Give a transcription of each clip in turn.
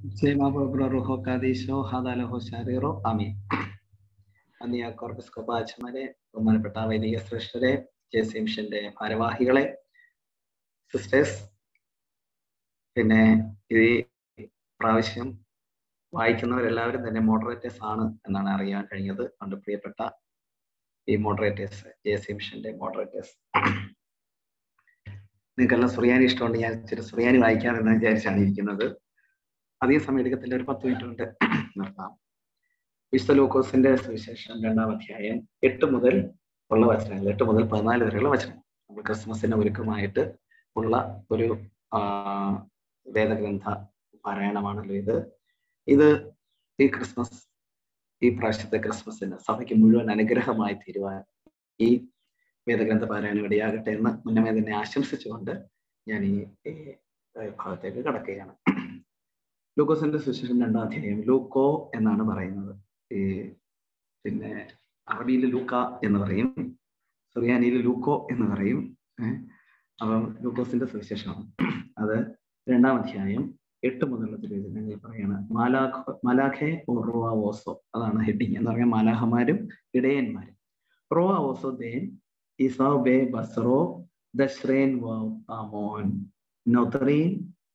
Semabroro Kadisho Hadalaho ശാരീറോ അമീൻ അന്നിയ കോർബസ്കോപ്പ അച്ഛന്മാരെ ബഹുമാനപ്പെട്ട വൈദിക ശ്രേഷ്ഠരെ ജെ സി മിഷന്റെ ഭാരവാഹികളെ സിസ്റ്റേഴ്സ് പിന്നെ ഈ പ്രാവശ്യം വായിക്കുന്നവരെല്ലാവരും തന്നെ മോഡറേറ്റേഴ്സ് ആണ് എന്നാണ് അറിയാൻ കഴിഞ്ഞത് അതുകൊണ്ട് പ്രിയപ്പെട്ട ഈ മോഡറേറ്റേഴ്സ് ജെ സി മിഷന്റെ മോഡറേറ്റേഴ്സ് നിങ്ങൾക്കെല്ലാം സുറിയാനി ഇഷ്ടമുണ്ട് ഞാൻ ഇച്ചിരി സുറിയാനി വായിക്കാമെന്ന് വിചാരിച്ചാണ് ഇരിക്കുന്നത് അധിക സമയം എടുക്കത്തില്ല ഒരു പത്ത് മിനിറ്റ് കൊണ്ട് നിർത്താം വിശുദ്ധ ലൂക്കോസിന്റെ സുവിശേഷം രണ്ടാം അധ്യായം എട്ട് മുതൽ ഉള്ള വചനങ്ങൾ എട്ട് മുതൽ പതിനാല് വരെയുള്ള വചനം നമ്മൾ ക്രിസ്മസിന് ഒരുക്കമായിട്ട് ഉള്ള ഒരു വേദഗ്രന്ഥ പാരായണമാണല്ലോ ഇത് ഇത് ഈ ക്രിസ്മസ് ഈ പ്രാവശ്യത്തെ ക്രിസ്മസിന് സഭയ്ക്ക് മുഴുവൻ അനുഗ്രഹമായി തീരുവാൻ ഈ വേദഗ്രന്ഥ പാരായണം ഇടയാകട്ടെ എന്ന് മുന്നമേ തന്നെ ആശംസിച്ചുകൊണ്ട് ഞാൻ ഈ ഭാഗത്തേക്ക് കടക്കുകയാണ് ലൂക്കോസിന്റെ സുശേഷം രണ്ടാം അധ്യായം ലൂക്കോ എന്നാണ് പറയുന്നത് ഈ പിന്നെ അറബിയിൽ ലൂക്ക എന്ന് പറയും സുറിയാനിയിൽ ലൂക്കോ എന്ന് പറയും അപ്പം ലൂക്കോസിന്റെ സുവിശേഷമാണ് അത് രണ്ടാം അധ്യായം എട്ട് മുതലുള്ള തിരുവചനങ്ങൾ പറയാണ് മാലാഖ മലാഖെ റോവ ഓസോ അതാണ് ഹെഡിങ് എന്ന് പറഞ്ഞാൽ മാലാഹമാരും ഇടയന്മാരും റോവ ഓസോ ദേൻ ഇസോ ബെ ബസ്റോ ദശ്രേൻ വാമോൻ നൊതറീൻ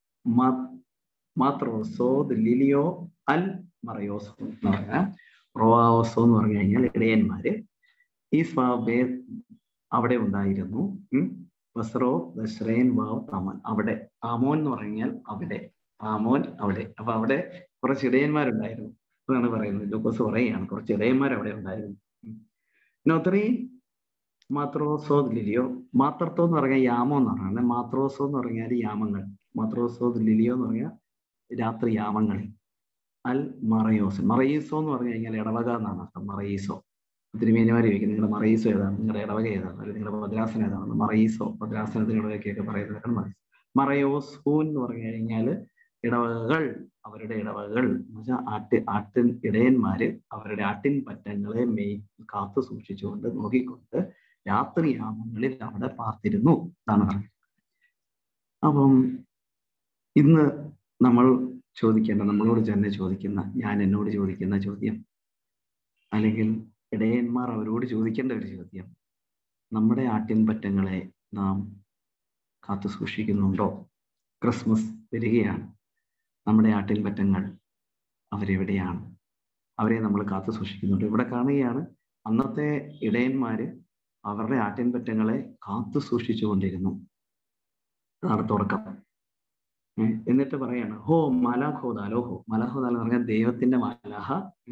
മാത്രോസോ ലിലിയോ അൽ മറയോസോ എന്ന് പറഞ്ഞാൽ റോവാസോ എന്ന് പറഞ്ഞു കഴിഞ്ഞാൽ ഇടയന്മാര് ഈ സ്വാബേ അവിടെ ഉണ്ടായിരുന്നു വസ്രോ ദശ്രേൻ വാവ് താമോൻ അവിടെ ആമോൻ എന്ന് പറഞ്ഞാൽ അവിടെ ആമോൻ അവിടെ അപ്പൊ അവിടെ കുറച്ച് ഇടയന്മാരുണ്ടായിരുന്നു എന്നാണ് പറയുന്നത് ലൂക്കോസ് പറയുകയാണ് കുറച്ച് ഇടയന്മാർ അവിടെ ഉണ്ടായിരുന്നു നോത്രി മാത്രോസോ ലിലിയോ മാത്രത്തോ എന്ന് പറഞ്ഞാൽ യാമോ എന്ന് പറഞ്ഞാൽ മാത്രോസോ എന്ന് പറഞ്ഞാൽ യാമങ്ങൾ മാത്രോസോ ലിലിയോ എന്ന് പറഞ്ഞാൽ രാത്രി യാമങ്ങളിൽ അൽ മറയോസ് മറയീസോ എന്ന് പറഞ്ഞു കഴിഞ്ഞാൽ ഇടവക എന്നാണ് അർത്ഥം മറയീസോ തിരുമേനിമാർ ചോദിക്കും നിങ്ങളുടെ മറയീസോ ഏതാണ് നിങ്ങളുടെ ഇടവക ഏതാണ് അല്ലെങ്കിൽ നിങ്ങളുടെ ഭദ്രാസനം ഏതാണ് മറയീസോ ഭദ്രാസനത്തിന് ഇടവകയൊക്കെ പറയുന്നതൊക്കെ മറയീസ് മറയോസ് ഹൂൻ എന്ന് പറഞ്ഞു കഴിഞ്ഞാൽ ഇടവകകൾ അവരുടെ ഇടവകകൾ എന്ന് വെച്ചാൽ ആട്ടി ആട്ടിൻ ഇടയന്മാര് അവരുടെ ആട്ടിൻ പറ്റങ്ങളെ മെയ് കാത്തു സൂക്ഷിച്ചുകൊണ്ട് നോക്കിക്കൊണ്ട് രാത്രിയാമങ്ങളിൽ അവിടെ പാർത്തിരുന്നു എന്നാണ് പറയുന്നത് അപ്പം ഇന്ന് നമ്മൾ ചോദിക്കേണ്ട നമ്മളോട് തന്നെ ചോദിക്കുന്ന ഞാൻ എന്നോട് ചോദിക്കുന്ന ചോദ്യം അല്ലെങ്കിൽ ഇടയന്മാർ അവരോട് ചോദിക്കേണ്ട ഒരു ചോദ്യം നമ്മുടെ ആട്ടിൻപറ്റങ്ങളെ നാം കാത്തു സൂക്ഷിക്കുന്നുണ്ടോ ക്രിസ്മസ് വരികയാണ് നമ്മുടെ ആട്ടിൻപറ്റങ്ങൾ അവരെവിടെയാണ് അവരെ നമ്മൾ കാത്തു സൂക്ഷിക്കുന്നുണ്ട് ഇവിടെ കാണുകയാണ് അന്നത്തെ ഇടയന്മാര് അവരുടെ ആട്ടിൻപറ്റങ്ങളെ കാത്തു സൂക്ഷിച്ചു കൊണ്ടിരുന്നു അതാണ് തുടക്കം എന്നിട്ട് പറയാണ് ഹോ മലാഖോ ദാലോഹോ മലാഖോ ദാലോ എന്ന് പറഞ്ഞാൽ ദൈവത്തിന്റെ മാലാഹ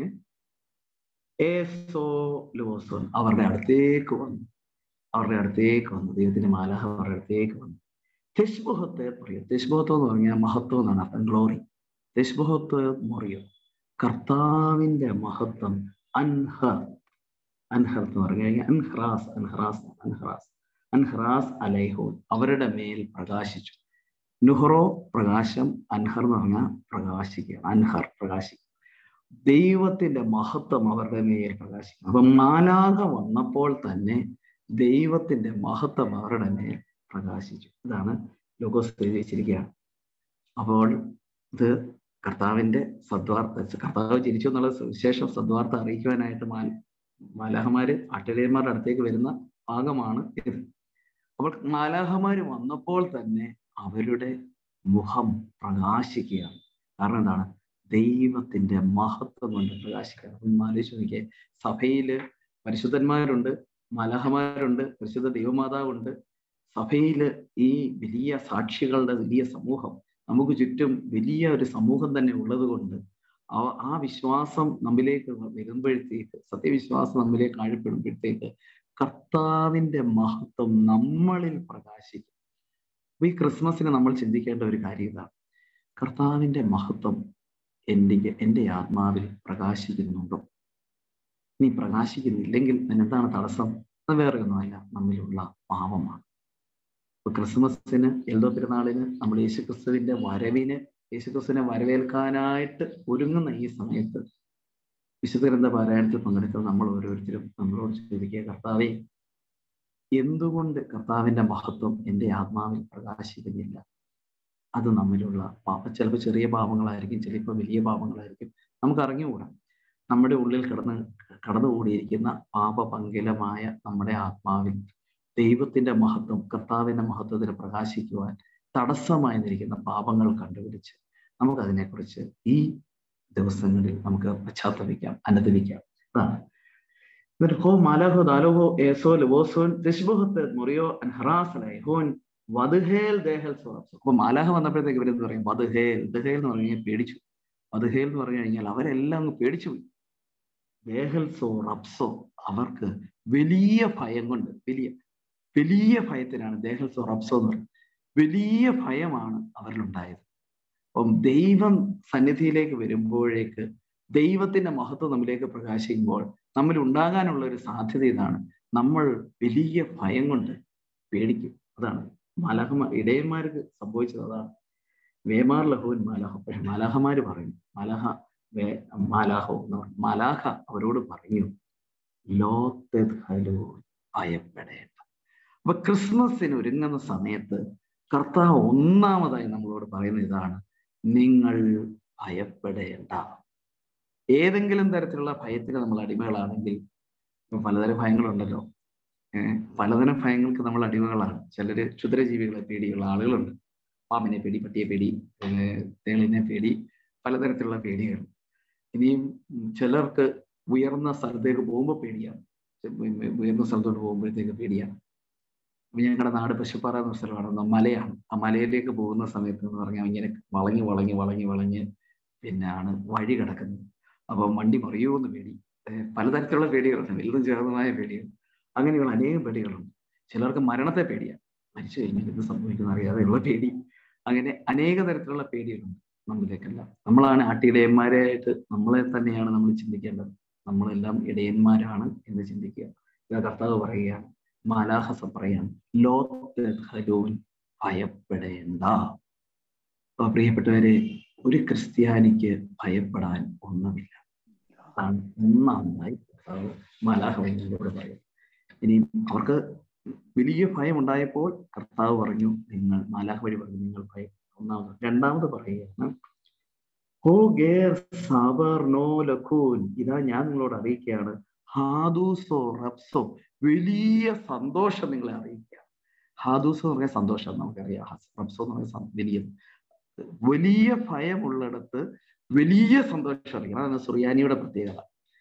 ഏസോ ലോസോൻ അവരുടെ അടുത്തേക്ക് വന്നു അവരുടെ അടുത്തേക്ക് വന്നു ദൈവത്തിന്റെ മാലാഹ അവരുടെ അടുത്തേക്ക് വന്നു തെഷ്ബുഹത്തെ പറയും തെഷ്ബുഹത്തോ എന്ന് പറഞ്ഞാൽ മഹത്വം എന്നാണ് അർത്ഥം ഗ്ലോറി തെഷ്ബുഹത്ത് മൊറിയോ കർത്താവിന്റെ മഹത്വം അൻഹർ അൻഹർ എന്ന് പറഞ്ഞു കഴിഞ്ഞാൽ അൻഹ്റാസ് അൻഹ്റാസ് അൻഹ്റാസ് അൻഹ്റാസ് അലൈഹോൻ അവരുടെ മേൽ പ്രകാശിച്ചു നുഹറോ പ്രകാശം അൻഹർ എന്ന് പറഞ്ഞാൽ പ്രകാശിക്കുക അൻഹർ പ്രകാശിക്കുക ദൈവത്തിന്റെ മഹത്വം അവരുടെ മേൽ പ്രകാശിക്കും അപ്പൊ മാലാക വന്നപ്പോൾ തന്നെ ദൈവത്തിന്റെ മഹത്വം അവരുടെ മേൽ പ്രകാശിച്ചു ഇതാണ് ലോകോസ് വെച്ചിരിക്കുകയാണ് അപ്പോൾ ഇത് കർത്താവിന്റെ സദ്വാർത്ത കർത്താവ് ജനിച്ചു എന്നുള്ള വിശേഷം സദ്വാർത്ത അറിയിക്കുവാനായിട്ട് മാൽ മാലാഹമാര് ആട്ടിടയന്മാരുടെ അടുത്തേക്ക് വരുന്ന ഭാഗമാണ് ഇത് അപ്പോൾ മാലാഹമാര് വന്നപ്പോൾ തന്നെ അവരുടെ മുഖം പ്രകാശിക്കുകയാണ് കാരണം എന്താണ് ദൈവത്തിന്റെ മഹത്വം കൊണ്ട് പ്രകാശിക്കുകയാണ് ഒന്ന് ആലോചിച്ച് നോക്കിയേ സഭയില് പരിശുദ്ധന്മാരുണ്ട് മലഹമാരുണ്ട് പരിശുദ്ധ ദൈവമാതാവുണ്ട് സഭയില് ഈ വലിയ സാക്ഷികളുടെ വലിയ സമൂഹം നമുക്ക് ചുറ്റും വലിയ ഒരു സമൂഹം തന്നെ ഉള്ളത് കൊണ്ട് ആ വിശ്വാസം നമ്മിലേക്ക് വരുമ്പോഴത്തേക്ക് സത്യവിശ്വാസം നമ്മിലേക്ക് ആഴപ്പെടുമ്പോഴത്തേക്ക് കർത്താവിന്റെ മഹത്വം നമ്മളിൽ പ്രകാശിക്കും അപ്പൊ ഈ ക്രിസ്മസിന് നമ്മൾ ചിന്തിക്കേണ്ട ഒരു കാര്യം ഇതാണ് കർത്താവിന്റെ മഹത്വം എൻ്റെ എൻ്റെ ആത്മാവിൽ പ്രകാശിക്കുന്നുണ്ടോ നീ പ്രകാശിക്കുന്നില്ലെങ്കിൽ എന്താണ് തടസ്സം അത് വേറെ ഒന്നുമല്ല നമ്മിലുള്ള പാപമാണ് ഇപ്പൊ ക്രിസ്മസിന് എൽദോ പെരുന്നാളിന് നമ്മൾ യേശുക്രിസ്തുവിന്റെ വരവിന് യേശുക്രിസ്തുവിനെ വരവേൽക്കാനായിട്ട് ഒരുങ്ങുന്ന ഈ സമയത്ത് വിശുദ്ധഗ്രന്ഥ പാരായണത്തിൽ പങ്കെടുക്കുന്ന നമ്മൾ ഓരോരുത്തരും നമ്മളോട് ചോദിക്കുക കർത്താവെ എന്തുകൊണ്ട് കർത്താവിന്റെ മഹത്വം എൻ്റെ ആത്മാവിൽ പ്രകാശിക്കുന്നില്ല അത് നമ്മിലുള്ള പാപ ചിലപ്പോൾ ചെറിയ പാപങ്ങളായിരിക്കും ചിലപ്പോൾ വലിയ പാപങ്ങളായിരിക്കും നമുക്ക് അറിഞ്ഞുകൂടാ നമ്മുടെ ഉള്ളിൽ കിടന്ന് കടന്നുകൂടിയിരിക്കുന്ന പാപപങ്കിലമായ നമ്മുടെ ആത്മാവിൽ ദൈവത്തിന്റെ മഹത്വം കർത്താവിന്റെ മഹത്വത്തിന് പ്രകാശിക്കുവാൻ തടസ്സമായി നിൽക്കുന്ന പാപങ്ങൾ കണ്ടുപിടിച്ച് നമുക്ക് അതിനെക്കുറിച്ച് ഈ ദിവസങ്ങളിൽ നമുക്ക് പശ്ചാത്തപിക്കാം അനുദവിക്കാം അതാണ് എന്നിട്ട് ഹോ മാലഹോ ദാലോഹോ ഏസോ ലവോസോൻ തെഷ്ബുഹത്ത് മുറിയോ അൻഹറാസലൈ ഹോൻ വധുഹേൽ ദേഹൽ സോറപ്സോ അപ്പൊ മാലാഹ വന്നപ്പോഴത്തേക്ക് ഇവരെന്ത് പറയും വധുഹേൽ ദഹേൽ എന്ന് പറഞ്ഞു കഴിഞ്ഞാൽ പേടിച്ചു വധുഹേൽ എന്ന് പറഞ്ഞു കഴിഞ്ഞാൽ അവരെല്ലാം അങ്ങ് പേടിച്ചു പോയി ദേഹൽ സോ റപ്സോ അവർക്ക് വലിയ ഭയം കൊണ്ട് വലിയ വലിയ ഭയത്തിനാണ് ദേഹൽ സോ റപ്സോ എന്ന് പറയുന്നത് വലിയ ഭയമാണ് അവരിലുണ്ടായത് അപ്പം ദൈവം സന്നിധിയിലേക്ക് വരുമ്പോഴേക്ക് ദൈവത്തിന്റെ മഹത്വം നമ്മിലേക്ക് പ്രകാശിക്കുമ്പോൾ നമ്മിൽ ഉണ്ടാകാനുള്ള ഒരു സാധ്യത ഇതാണ് നമ്മൾ വലിയ ഭയം കൊണ്ട് പേടിക്കും അതാണ് മലഹമ ഇടയന്മാർക്ക് സംഭവിച്ചത് അതാണ് വേമാർ ലഹുവിൻ മാലാഹ പക്ഷെ മാലാഹമാര് പറയും മലഹ വേ മാലാഹോ എന്ന് പറഞ്ഞു മലാഹ അവരോട് പറഞ്ഞു ലോത്തത് ഹലോ ഭയപ്പെടേണ്ട അപ്പൊ ക്രിസ്മസിന് ഒരുങ്ങുന്ന സമയത്ത് കർത്താവ് ഒന്നാമതായി നമ്മളോട് പറയുന്ന ഇതാണ് നിങ്ങൾ ഭയപ്പെടേണ്ട ഏതെങ്കിലും തരത്തിലുള്ള ഭയത്തിന് നമ്മൾ അടിമകളാണെങ്കിൽ ഇപ്പൊ പലതരം ഭയങ്ങളുണ്ടല്ലോ ഏഹ് പലതരം ഭയങ്ങൾക്ക് നമ്മൾ അടിമകളാണ് ചിലര് ക്ഷുദ്രജീവികളെ പേടിയുള്ള ആളുകളുണ്ട് പാമ്പിനെ പേടി പട്ടിയെ പേടി തേളിനെ പേടി പലതരത്തിലുള്ള പേടികൾ ഇനിയും ചിലർക്ക് ഉയർന്ന സ്ഥലത്തേക്ക് പോകുമ്പോൾ പേടിയാണ് ഉയർന്ന സ്ഥലത്തോട്ട് പോകുമ്പോഴത്തേക്ക് പേടിയാണ് ഞങ്ങളുടെ നാട് പശുപ്പാറ എന്ന സ്ഥലമാണ് മലയാണ് ആ മലയിലേക്ക് പോകുന്ന സമയത്ത് എന്ന് പറഞ്ഞാൽ ഇങ്ങനെ വളഞ്ഞ് വളഞ്ഞ് വളഞ്ഞ് വളഞ്ഞ് പിന്നാണ് വഴി കിടക്കുന്നത് അപ്പം വണ്ടി മറിയുമെന്ന് പേടി പലതരത്തിലുള്ള പേടികളുണ്ട് വലുതും ചേർന്നതായ പേടികൾ അങ്ങനെയുള്ള അനേകം പേടികളുണ്ട് ചിലർക്ക് മരണത്തെ പേടിയാണ് മരിച്ചു കഴിഞ്ഞാൽ എന്ത് സംഭവിക്കുന്ന അറിയാതെയുള്ള പേടി അങ്ങനെ അനേക തരത്തിലുള്ള പേടികളുണ്ട് നമ്മിലേക്കെല്ലാം നമ്മളാണ് ആട്ടിടയന്മാരായിട്ട് നമ്മളെ തന്നെയാണ് നമ്മൾ ചിന്തിക്കേണ്ടത് നമ്മളെല്ലാം ഇടയന്മാരാണ് എന്ന് ചിന്തിക്കുക ഇതാ കർത്താവ് പറയുകയാണ് മാലാഹസ പറയാണ് ലോകോൻ ഭയപ്പെടേണ്ട പ്രിയപ്പെട്ടവരെ ഒരു ക്രിസ്ത്യാനിക്ക് ഭയപ്പെടാൻ ഒന്നുമില്ല അതാണ് ഒന്നാമതായി കർത്താവ് മാലാഹവനോട് പറയും ഇനി അവർക്ക് വലിയ ഭയം ഉണ്ടായപ്പോൾ കർത്താവ് പറഞ്ഞു നിങ്ങൾ മാലാഹ വഴി പറഞ്ഞു നിങ്ങൾ ഭയം ഒന്നാമത് രണ്ടാമത് പറയുകയാണ് ഹോ ഗേർ സാബർ നോ ലഖൂൻ ഇതാ ഞാൻ നിങ്ങളോട് അറിയിക്കുകയാണ് ഹാദൂസോ റബ്സോ വലിയ സന്തോഷം നിങ്ങളെ അറിയിക്കുക ഹാദൂസോ എന്ന് പറഞ്ഞാൽ സന്തോഷം നമുക്കറിയാം റബ്സോ എന്ന് പറഞ്ഞാൽ വലിയ വലിയ ഭയമുള്ളിടത്ത് വലിയ സന്തോഷം അറിയിക്കണം അതാണ് സുറിയാനിയുടെ പ്രത്യേകത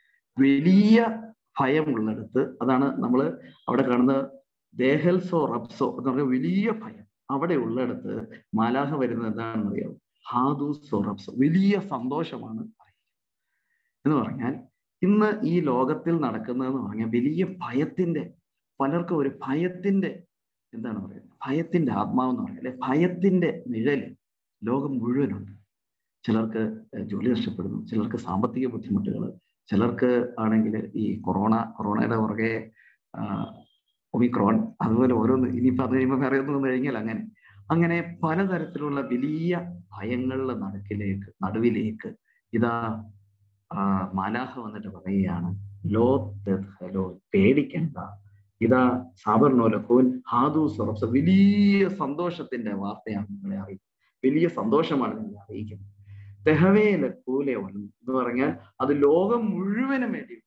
വലിയ ഭയമുള്ളിടത്ത് അതാണ് നമ്മൾ അവിടെ കാണുന്ന ദേഹൽസോ റബ്സോ എന്ന് പറഞ്ഞാൽ വലിയ ഭയം അവിടെ ഉള്ളിടത്ത് മാലാഹ വരുന്നത് എന്താണെന്ന് അറിയാം ഹാദൂസോ റബ്സോ വലിയ സന്തോഷമാണ് എന്ന് പറഞ്ഞാൽ ഇന്ന് ഈ ലോകത്തിൽ നടക്കുന്നതെന്ന് പറഞ്ഞാൽ വലിയ ഭയത്തിന്റെ പലർക്കും ഒരു ഭയത്തിന്റെ എന്താണ് പറയുന്നത് ഭയത്തിന്റെ ആത്മാവെന്ന് പറയാം അല്ലെ ഭയത്തിന്റെ നിഴല് ലോകം മുഴുവനുണ്ട് ചിലർക്ക് ജോലി നഷ്ടപ്പെടുന്നു ചിലർക്ക് സാമ്പത്തിക ബുദ്ധിമുട്ടുകൾ ചിലർക്ക് ആണെങ്കിൽ ഈ കൊറോണ കൊറോണയുടെ പുറകെ ഒമിക്രോൺ അതുപോലെ ഓരോന്ന് ഇനിയിപ്പോൾ അത് കഴിയുമ്പോൾ വേറെ ഒന്ന് വന്നു കഴിഞ്ഞാൽ അങ്ങനെ അങ്ങനെ പലതരത്തിലുള്ള വലിയ ഭയങ്ങളുടെ നടുക്കിലേക്ക് നടുവിലേക്ക് ഇതാ മാലാഹ വന്നിട്ട് പറയുകയാണ് ലോ ഹലോ പേടിക്കണ്ട ഇതാ സാബർണോ ലഖോൻ ഹാദു സൊറപ്സ വലിയ സന്തോഷത്തിന്റെ വാർത്തയാണ് നിങ്ങളെ അറിയിക്കുന്നത് വലിയ സന്തോഷമാണ് നിങ്ങളെ അറിയിക്കുന്നത് തെഹവേ ലക്കൂലെ എന്ന് പറഞ്ഞാൽ അത് ലോകം മുഴുവനും വേണ്ടി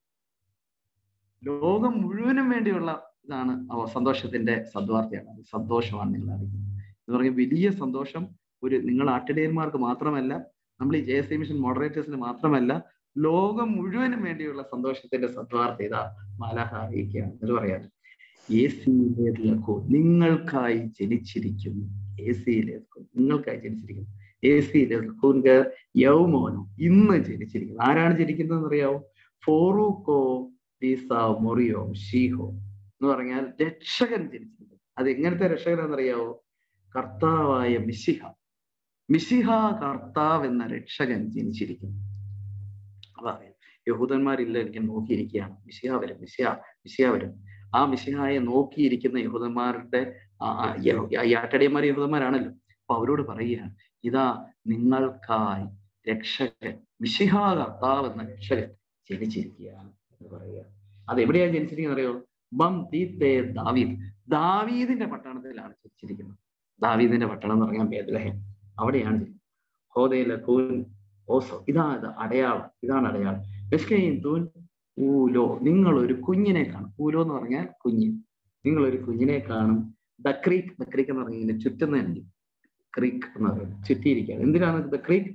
ലോകം മുഴുവനും വേണ്ടിയുള്ള ഇതാണ് സന്തോഷത്തിന്റെ സദ്വാർത്തയാണ് അത് സന്തോഷമാണ് നിങ്ങൾ അറിയിക്കുന്നത് എന്ന് പറഞ്ഞാൽ വലിയ സന്തോഷം ഒരു നിങ്ങൾ ആട്ടിടയന്മാർക്ക് മാത്രമല്ല നമ്മൾ ഈ ജെ എസ് മിഷൻ മോഡറേറ്റേഴ്സിന് മാത്രമല്ല ലോകം മുഴുവനും വേണ്ടിയുള്ള സന്തോഷത്തിന്റെ സദ്വാർത്ത ഇതാ മാലാഹ അറിയിക്കുകയാണ് എന്ന് പറയാം എ സിയിലേക്കോ നിങ്ങൾക്കായി ജനിച്ചിരിക്കുന്നു എ സിയിലേക്കോ നിങ്ങൾക്കായി ജനിച്ചിരിക്കുന്നു എ സിയിലേക്കോ യൗമോനോ ഇന്ന് ജനിച്ചിരിക്കുന്നു ആരാണ് ജനിക്കുന്നതെന്ന് അറിയാവോ ഫോറൂക്കോ ദീസ മൊറിയോ ഷീഹോ എന്ന് പറഞ്ഞാൽ രക്ഷകൻ ജനിച്ചിരിക്കുന്നു അത് എങ്ങനത്തെ രക്ഷകനാണെന്നറിയാവോ കർത്താവായ മിശിഹ മിശിഹ കർത്താവ് എന്ന രക്ഷകൻ ജനിച്ചിരിക്കുന്നു അതറിയാം യഹൂദന്മാരില്ല എനിക്ക് നോക്കിയിരിക്കുകയാണ് മിശിഹ വരും മിശിഹ മിശിഹ വരും ആ മിശിഹായെ നോക്കിയിരിക്കുന്ന യഹൂദന്മാരുടെ ഈ ആട്ടടിയന്മാർ യഹൂദന്മാരാണല്ലോ അപ്പൊ അവരോട് പറയുകയാണ് ഇതാ നിങ്ങൾക്കായി രക്ഷകൻ മിശിഹ കർത്താവ് എന്ന രക്ഷകൻ ജനിച്ചിരിക്കുകയാണ് എന്ന് പറയുക അത് എവിടെയാണ് ജനിച്ചിരിക്കുന്നത് അറിയോ ബം തീത്തേ ദാവീദ് ദാവീദിന്റെ പട്ടണത്തിലാണ് ജനിച്ചിരിക്കുന്നത് ദാവീദിന്റെ പട്ടണം എന്ന് പറഞ്ഞാൽ ബേദ്ലഹേം അവിടെയാണ് ഹോദയിലെ കൂൻ ഓസോ ഇതാണ് ഇത് അടയാളം ഇതാണ് അടയാളം എസ്കയും തൂൻ ഊലോ നിങ്ങൾ ഒരു കുഞ്ഞിനെ കാണും ഊലോ എന്ന് പറഞ്ഞാൽ കുഞ്ഞ് നിങ്ങൾ ഒരു കുഞ്ഞിനെ കാണും ദ ക്രീക്ക് ദ ക്രീക്ക് എന്ന് പറഞ്ഞാൽ ചുറ്റുന്നതല്ലേ ക്രീക്ക് എന്ന് പറയുന്നത് ചുറ്റിയിരിക്കുകയാണ് എന്തിനാണ് ദ ക്രീക്ക്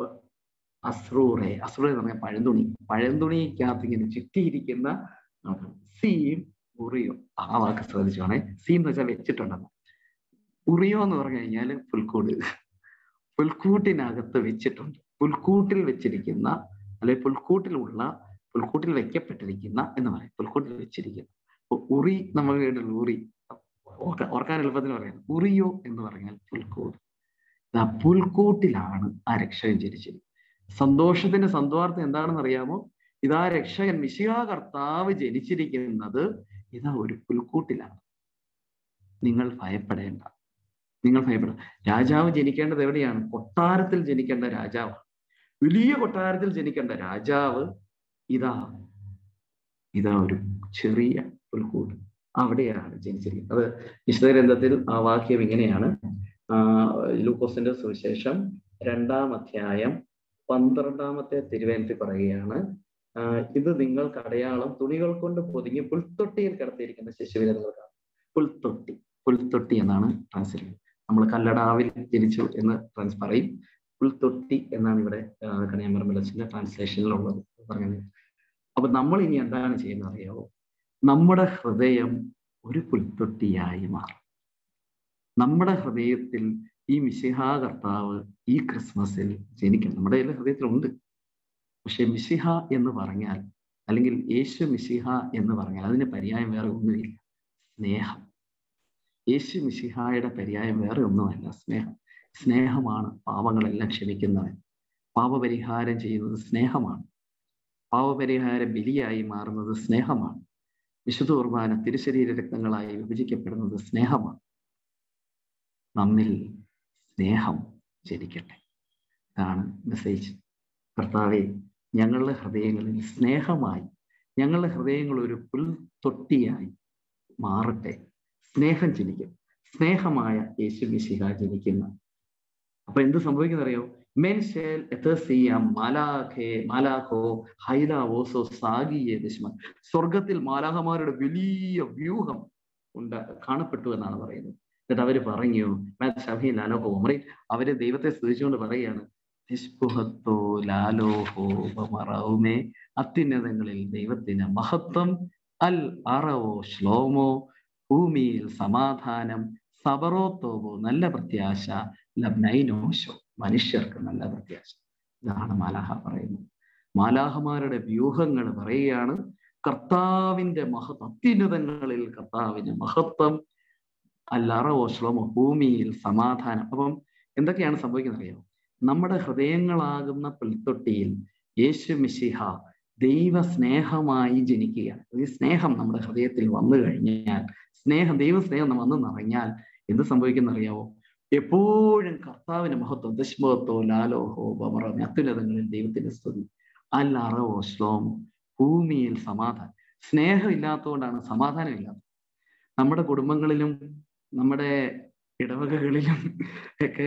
അസ്രൂറെ അസ്രൂറെ എന്ന് പറഞ്ഞാൽ പഴന്തുണി പഴന്തുണിക്കകത്ത് ഇങ്ങനെ ചുറ്റിയിരിക്കുന്ന സീയും ഉറിയോ ആ വാക്ക് ശ്രദ്ധിച്ചോണേ സീ എന്ന് വെച്ചാൽ വെച്ചിട്ടുണ്ടെന്ന് ഉറിയോ എന്ന് പറഞ്ഞു കഴിഞ്ഞാൽ പുൽക്കൂട് പുൽക്കൂട്ടിനകത്ത് വെച്ചിട്ടുണ്ട് പുൽക്കൂട്ടിൽ വെച്ചിരിക്കുന്ന അല്ലെ പുൽക്കൂട്ടിലുള്ള പുൽക്കൂട്ടിൽ വെക്കപ്പെട്ടിരിക്കുന്ന എന്ന് പറയും പുൽക്കൂട്ടിൽ വെച്ചിരിക്കുന്ന അപ്പൊ ഉറി നമ്മൾ കേട്ടുള്ളൂ ഉറി ഓർക്കാൻ എളുപ്പത്തിന് പറയുന്നത് ഉറിയോ എന്ന് പറഞ്ഞാൽ പുൽക്കൂട് ആ പുൽക്കൂട്ടിലാണ് ആ രക്ഷകൻ ജനിച്ചിരിക്കുന്നത് സന്തോഷത്തിന്റെ സന്തോഷാർത്ഥം എന്താണെന്ന് അറിയാമോ ഇതാ രക്ഷകൻ മിശിഹാ കർത്താവ് ജനിച്ചിരിക്കുന്നത് ഇതാ ഒരു പുൽക്കൂട്ടിലാണ് നിങ്ങൾ ഭയപ്പെടേണ്ട നിങ്ങൾ ഭയപ്പെട രാജാവ് ജനിക്കേണ്ടത് എവിടെയാണ് കൊട്ടാരത്തിൽ ജനിക്കേണ്ട രാജാവ് വലിയ കൊട്ടാരത്തിൽ ജനിക്കേണ്ട രാജാവ് ഇതാ ഇതാ ഒരു ചെറിയ പുൽക്കൂട് അവിടെയാണ് ജനിച്ചിരിക്കുന്നത് അത് വിശുദ്ധഗ്രന്ഥത്തിൽ ആ വാക്യം ഇങ്ങനെയാണ് ലൂക്കോസിന്റെ സുവിശേഷം രണ്ടാം അധ്യായം പന്ത്രണ്ടാമത്തെ തിരുവേനത്തിൽ പറയുകയാണ് ഇത് നിങ്ങൾക്ക് അടയാളം തുണികൾ കൊണ്ട് പൊതിഞ്ഞ് പുൽത്തൊട്ടിയിൽ കിടത്തിയിരിക്കുന്ന ശിശുവിനെ നിങ്ങൾ കാണും പുൽത്തൊട്ടി പുൽത്തൊട്ടി എന്നാണ് ട്രാൻസ്ലേറ്റ് നമ്മൾ കല്ലടാവിൽ ജനിച്ചു എന്ന് ട്രാൻസ് പറയും പുൽത്തൊട്ടി എന്നാണ് ഇവിടെ കണിയാമറ മിലച്ചിന്റെ ട്രാൻസ്ലേഷനിലുള്ളത് പറയുന്നത് അപ്പൊ നമ്മൾ ഇനി എന്താണ് ചെയ്യുന്നത് അറിയാവോ നമ്മുടെ ഹൃദയം ഒരു പുൽത്തൊട്ടിയായി മാറും നമ്മുടെ ഹൃദയത്തിൽ ഈ മിശിഹ കർത്താവ് ഈ ക്രിസ്മസിൽ ജനിക്കണം നമ്മുടെ എല്ലാ ഹൃദയത്തിലുണ്ട് പക്ഷെ മിശിഹ എന്ന് പറഞ്ഞാൽ അല്ലെങ്കിൽ യേശു മിശിഹ എന്ന് പറഞ്ഞാൽ അതിന് പര്യായം വേറെ ഒന്നുമില്ല സ്നേഹം യേശു മിശിഹായുടെ പര്യായം വേറെ ഒന്നുമല്ല സ്നേഹം സ്നേഹമാണ് പാപങ്ങളെല്ലാം ക്ഷമിക്കുന്നവൻ പാപപരിഹാരം ചെയ്യുന്നത് സ്നേഹമാണ് പാപപരിഹാര ബലിയായി മാറുന്നത് സ്നേഹമാണ് വിശുദ്ധ കുർബാന തിരുശരീര രക്തങ്ങളായി വിഭജിക്കപ്പെടുന്നത് സ്നേഹമാണ് നമ്മിൽ സ്നേഹം ജനിക്കട്ടെ ഇതാണ് മെസ്സേജ് കർത്താവെ ഞങ്ങളുടെ ഹൃദയങ്ങളിൽ സ്നേഹമായി ഞങ്ങളുടെ ഹൃദയങ്ങൾ ഒരു പുൽ തൊട്ടിയായി മാറട്ടെ സ്നേഹം ജനിക്കും സ്നേഹമായ യേശു മിശിഹ ജനിക്കുന്ന അപ്പൊ എന്ത് സംഭവിക്കുന്നറിയോ മെൻ ഷേൽ എത്തേസിയാം മാലാഖേ മാലാഖോ ഹൈലാവോസോ സാഗിയെ ദുഷ്മൻ സ്വർഗത്തിൽ മാലാഹമാരുടെ വലിയ വ്യൂഹം ഉണ്ട് കാണപ്പെട്ടു എന്നാണ് പറയുന്നത് എന്നിട്ട് അവര് പറഞ്ഞു ഷഹീൻ ലാലോഹോ ഉമറി അവര് ദൈവത്തെ സ്തുതിച്ചുകൊണ്ട് പറയുകയാണ് നിഷ്പുഹത്തോ ലാലോഹോ മറവുമേ അത്യുന്നതങ്ങളിൽ ദൈവത്തിന് മഹത്വം അൽ അറവോ ശ്ലോമോ ഭൂമിയിൽ സമാധാനം സബറോത്തോവോ നല്ല പ്രത്യാശ ലബ്നൈനോശോ മനുഷ്യർക്ക് നല്ല പ്രത്യാശ ഇതാണ് മാലാഹ പറയുന്നത് മാലാഹമാരുടെ വ്യൂഹങ്ങൾ പറയുകയാണ് കർത്താവിന്റെ മഹത്വം അത്യുന്നതങ്ങളിൽ കർത്താവിന്റെ മഹത്വം അല്ലറവോ ശ്ലോമോ ഭൂമിയിൽ സമാധാനം അപ്പം എന്തൊക്കെയാണ് സംഭവിക്കുന്നത് അറിയാമോ നമ്മുടെ ഹൃദയങ്ങളാകുന്ന പുൽത്തൊട്ടിയിൽ യേശു മിശിഹ ദൈവ സ്നേഹമായി ജനിക്കുകയാണ് ഈ സ്നേഹം നമ്മുടെ ഹൃദയത്തിൽ വന്നു കഴിഞ്ഞാൽ സ്നേഹം ദൈവ സ്നേഹം വന്നു നിറഞ്ഞാൽ എന്ത് സംഭവിക്കുന്ന അറിയാവോ എപ്പോഴും കർത്താവിന്റെ മഹത്വം ദശമഹത്വോ ലാലോഹോ ബമറോ അത്യുന്നതങ്ങളിൽ ദൈവത്തിന്റെ സ്തുതി അല്ലറവോ ശ്ലോമോ ഭൂമിയിൽ സമാധാനം സ്നേഹം ഇല്ലാത്തതുകൊണ്ടാണ് സമാധാനം ഇല്ലാത്തത് നമ്മുടെ കുടുംബങ്ങളിലും നമ്മുടെ ഇടവകകളിലും ഒക്കെ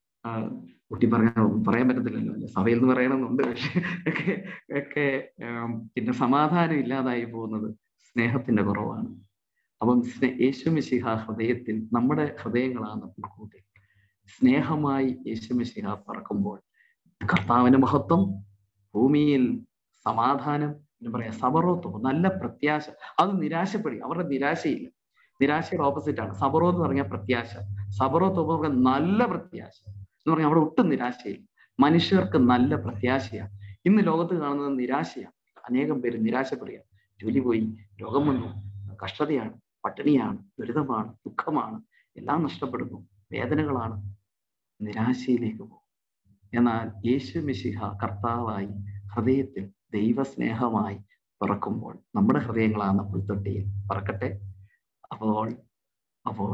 കുട്ടി പറയാൻ പറയാൻ പറ്റത്തില്ലല്ലോ അല്ലെ സഭയിൽ നിന്ന് പറയണമെന്നുണ്ട് പക്ഷെ ഒക്കെ ഒക്കെ പിന്നെ സമാധാനം ഇല്ലാതായി പോകുന്നത് സ്നേഹത്തിന്റെ കുറവാണ് അപ്പം യേശു മിശിഹ ഹൃദയത്തിൽ നമ്മുടെ ഹൃദയങ്ങളാണ് പുൽക്കൂട്ടി സ്നേഹമായി യേശു മിശിഹ പറക്കുമ്പോൾ കർത്താവിന്റെ മഹത്വം ഭൂമിയിൽ സമാധാനം എന്ന് പറയാ സബറോത്വം നല്ല പ്രത്യാശ അത് നിരാശപ്പെടി അവരുടെ നിരാശയില്ല നിരാശയുടെ ഓപ്പോസിറ്റ് ആണ് സബറോ എന്ന് പറഞ്ഞാൽ പ്രത്യാശ സബറോത്വം എന്ന് പറഞ്ഞാൽ നല്ല പ്രത്യാശ എന്ന് പറഞ്ഞാൽ അവിടെ ഒട്ടും നിരാശയില്ല മനുഷ്യർക്ക് നല്ല പ്രത്യാശയാണ് ഇന്ന് ലോകത്ത് കാണുന്നത് നിരാശയാണ് അനേകം പേര് നിരാശപ്പെടുക ജോലി പോയി രോഗം വന്നു കഷ്ടതയാണ് പട്ടിണിയാണ് ദുരിതമാണ് ദുഃഖമാണ് എല്ലാം നഷ്ടപ്പെടുന്നു വേദനകളാണ് നിരാശയിലേക്ക് പോകും എന്നാൽ യേശു മിശിഹ കർത്താവായി ഹൃദയത്തിൽ ദൈവസ്നേഹമായി പിറക്കുമ്പോൾ നമ്മുടെ ഹൃദയങ്ങളാണ് പുൽത്തൊട്ടിയിൽ പറക്കട്ടെ അപ്പോൾ അപ്പോൾ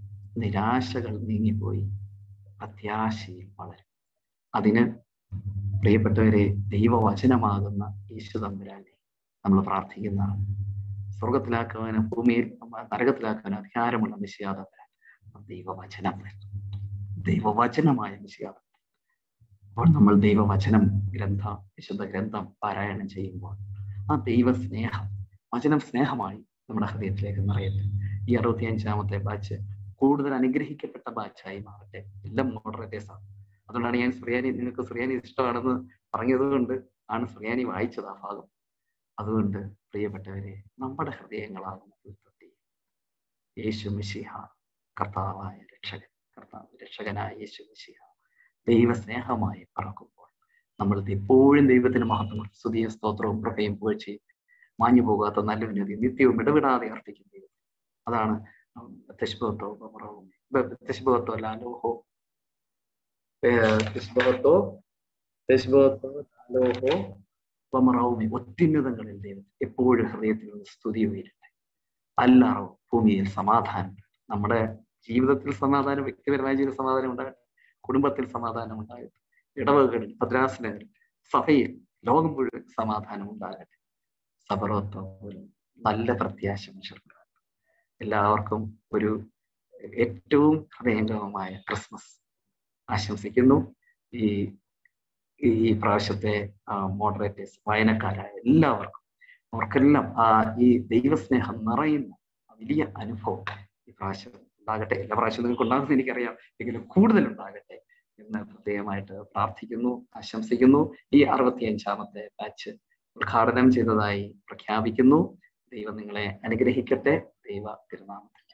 നിരാശകൾ നീങ്ങിപ്പോയി പ്രത്യാശയിൽ വളരും അതിന് പ്രിയപ്പെട്ടവരെ ദൈവവചനമാകുന്ന യേശു തമ്പുരാനെ നമ്മൾ പ്രാർത്ഥിക്കുന്നതാണ് സ്വർഗത്തിലാക്കുവാനും ഭൂമിയിൽ നരകത്തിലാക്കുവാനും അധികാരമുള്ള നിശ്ചയാതമ്പുരാൻ ദൈവവചനം ദൈവവചനമായ മിശിക അപ്പോൾ നമ്മൾ ദൈവവചനം ഗ്രന്ഥം വിശുദ്ധ ഗ്രന്ഥം പാരായണം ചെയ്യുമ്പോൾ ആ ദൈവ സ്നേഹം വചനം സ്നേഹമായി നമ്മുടെ ഹൃദയത്തിലേക്ക് നിറയട്ടെ ഈ അറുപത്തിയഞ്ചാമത്തെ ബാച്ച് കൂടുതൽ അനുഗ്രഹിക്കപ്പെട്ട ബാച്ചായി മാറട്ടെ എല്ലാം മോഡറേറ്റേഴ്സാണ് അതുകൊണ്ടാണ് ഞാൻ ശ്രീയാനി നിങ്ങൾക്ക് ശ്രീയാനി ഇഷ്ടമാണെന്ന് പറഞ്ഞതുകൊണ്ട് ആണ് ശ്രീയാനി വായിച്ചത് ആ ഭാഗം അതുകൊണ്ട് പ്രിയപ്പെട്ടവരെ നമ്മുടെ ഹൃദയങ്ങളാകും ഉൽപ്പത്തി യേശു മിശിഹ കർത്താവായ രക്ഷകൻ കർത്താവ് രക്ഷകനായ യേശു മിശിഹ ദൈവ സ്നേഹമായി പറക്കുമ്പോൾ നമ്മൾ എപ്പോഴും ദൈവത്തിന് മഹത്വം സ്തുതിയ സ്തോത്രവും പ്രഭയും പുകഴ്ചയും മാഞ്ഞു പോകാത്ത നല്ല ഉന്നതി നിത്യവും ഇടപെടാതെ അർപ്പിക്കും ദൈവം അതാണ് തെശ്ബഹത്തോ തെശ്ബഹത്തോ ലാലോഹോ തെശ്ബഹത്തോ തെശ്ബഹത്തോ ലാലോഹോ വമറാവുമേ ഒത്യുന്നതങ്ങളിൽ ദൈവം എപ്പോഴും ഹൃദയത്തിൽ നിന്ന് സ്തുതി ഉയരട്ടെ അല്ലാറോ ഭൂമിയിൽ സമാധാനം നമ്മുടെ ജീവിതത്തിൽ സമാധാനം വ്യക്തിപരമായ ജീവിത സമാധാനം ഉണ്ടാകട്ടെ കുടുംബത്തിൽ സമാധാനം ഉണ്ടാകട്ടെ ഇടവകളിൽ ഭദ്രാസനങ്ങളിൽ സഭയിൽ ലോകം മുഴുവൻ സമാധാനം ഉണ്ടാകട്ടെ സബറോത്വം പോലും നല്ല പ്രത്യാശ മനുഷ്യർക്ക് എല്ലാവർക്കും ഒരു ഏറ്റവും ഹൃദയംഗമമായ ക്രിസ്മസ് ആശംസിക്കുന്നു ഈ ഈ പ്രാവശ്യത്തെ മോഡറേറ്റേഴ്സ് വായനക്കാരായ എല്ലാവർക്കും അവർക്കെല്ലാം ആ ഈ ദൈവസ്നേഹം നിറയുന്ന വലിയ അനുഭവം ഈ പ്രാവശ്യം ഉണ്ടാകട്ടെ എല്ലാ പ്രാവശ്യവും നിങ്ങൾക്ക് ഉണ്ടാകുന്നത് എനിക്കറിയാം എങ്കിലും കൂടുതൽ ഉണ്ടാകട്ടെ എന്ന് പ്രത്യേകമായിട്ട് പ്രാർത്ഥിക്കുന്നു ആശംസിക്കുന്നു ഈ അറുപത്തിയഞ്ചാമത്തെ ബാച്ച് ഉദ്ഘാടനം ചെയ്തതായി പ്രഖ്യാപിക്കുന്നു ദൈവം നിങ്ങളെ അനുഗ്രഹിക്കട്ടെ ദൈവ തിരുനാമത്തിൽ